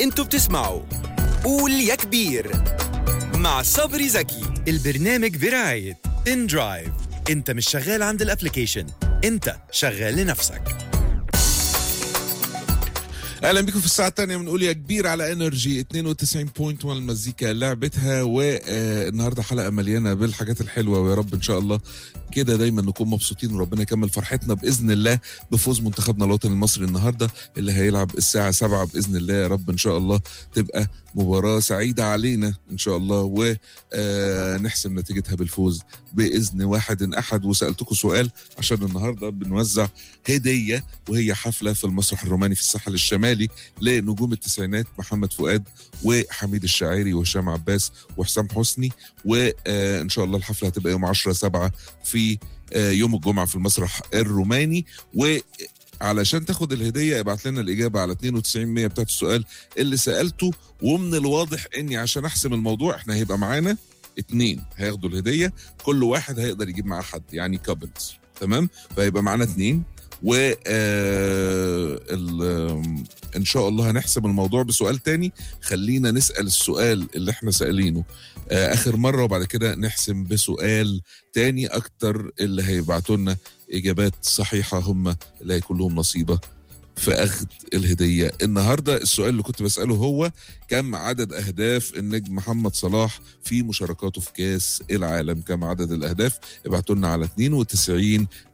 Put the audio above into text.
انتوا بتسمعوا قول يا كبير مع صبري زكي البرنامج برعاية ان درايف انت مش شغال عند الابليكيشن انت شغال لنفسك اهلا بيكم في الساعه الثانيه بنقول يا كبير على انرجي 92.1 المزيكا لعبتها والنهارده حلقه مليانه بالحاجات الحلوه ويا رب ان شاء الله كده دايما نكون مبسوطين وربنا يكمل فرحتنا باذن الله بفوز منتخبنا الوطني المصري النهارده اللي هيلعب الساعه 7 باذن الله يا رب ان شاء الله تبقى مباراه سعيده علينا ان شاء الله ونحسم نتيجتها بالفوز باذن واحد احد وسالتكم سؤال عشان النهارده بنوزع هديه وهي حفله في المسرح الروماني في الساحل الشمالي لنجوم التسعينات محمد فؤاد وحميد الشاعري وهشام عباس وحسام حسني وان شاء الله الحفله هتبقى يوم 10 7 في آه، يوم الجمعه في المسرح الروماني و علشان تاخد الهديه ابعت لنا الاجابه على 92 100 بتاعت السؤال اللي سالته ومن الواضح اني عشان احسم الموضوع احنا هيبقى معانا اتنين هياخدوا الهديه كل واحد هيقدر يجيب معاه حد يعني كابلز تمام فهيبقى معانا اتنين و آه، ال- آم، ان شاء الله هنحسب الموضوع بسؤال تاني خلينا نسال السؤال اللي احنا سالينه آه، اخر مره وبعد كده نحسم بسؤال تاني اكتر اللي هيبعتوا لنا اجابات صحيحه هم اللي هيكون لهم نصيبه في اخذ الهديه النهارده السؤال اللي كنت بساله هو كم عدد اهداف النجم محمد صلاح في مشاركاته في كاس العالم كم عدد الاهداف ابعتوا لنا على 92